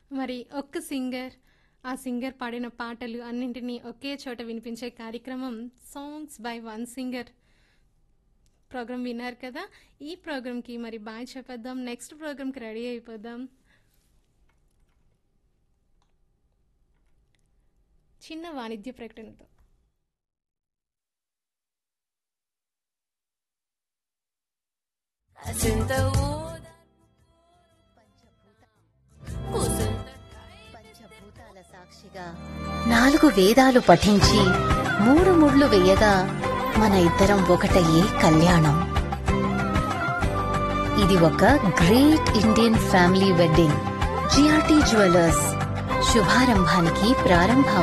మరి ఒక్క సింగర్ ఆ సింగర్ పాడిన పాటలు అన్నింటినీ ఒకే చోట వినిపించే కార్యక్రమం songs by one singer program విన్నారు కదా ఈ ప్రోగ్రామ్కి మరి బాయ్ చెప్పేద్దాం నెక్స్ట్ ప్రోగ్రామ్కి రెడీ అయిపోదాం చిన్న వాణిజ్య ప్రకటనతో అసింత ఊద కుసుంత పంచభూతాల సాక్షిగా నాలుగు వేదాలు పఠించి మూడు ముళ్ళు వేయగా మన ఇద్దరం ఒకటయ్యే కళ్యాణం ఇది ఒక great Indian family wedding GRT jewellers శుభారంభానికి ప్రారంభం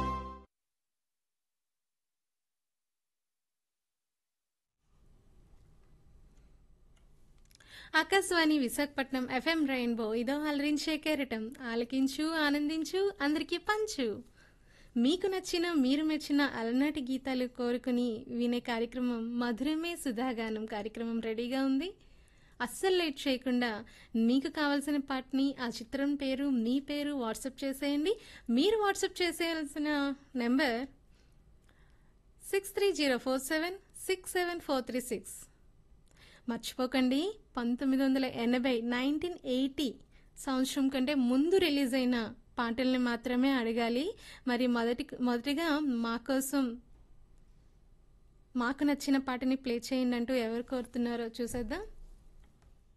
ఆకాశవాణి విశాఖపట్నం ఎఫ్ఎం రెయిన్బో ఇదో అలరించే కెరటం ఆలకించు ఆనందించు అందరికీ పంచు మీకు నచ్చిన మీరు మెచ్చిన అలనాటి గీతాలు కోరుకుని వినే కార్యక్రమం మధురమే సుధాగానం కార్యక్రమం రెడీగా ఉంది అస్సలు లేట్ చేయకుండా మీకు కావాల్సిన పాటని ఆ చిత్రం పేరు మీ పేరు వాట్సాప్ చేసేయండి మీరు వాట్సాప్ చేసేయాల్సిన number six three zero four seven six seven four three six మర్చిపోకండి పంతొమ్మిది వందల ఎనభై నైన్టీన్ ఎయిటీ సంవత్సరం కంటే ముందు రిలీజ్ అయిన పాటల్ని మాత్రమే అడగాలి మరి మొదటి మొదటిగా మా కోసం మాకు నచ్చిన పాటని ప్లే చేయండి అంటూ ఎవరు కోరుతున్నారో చూసేద్దాం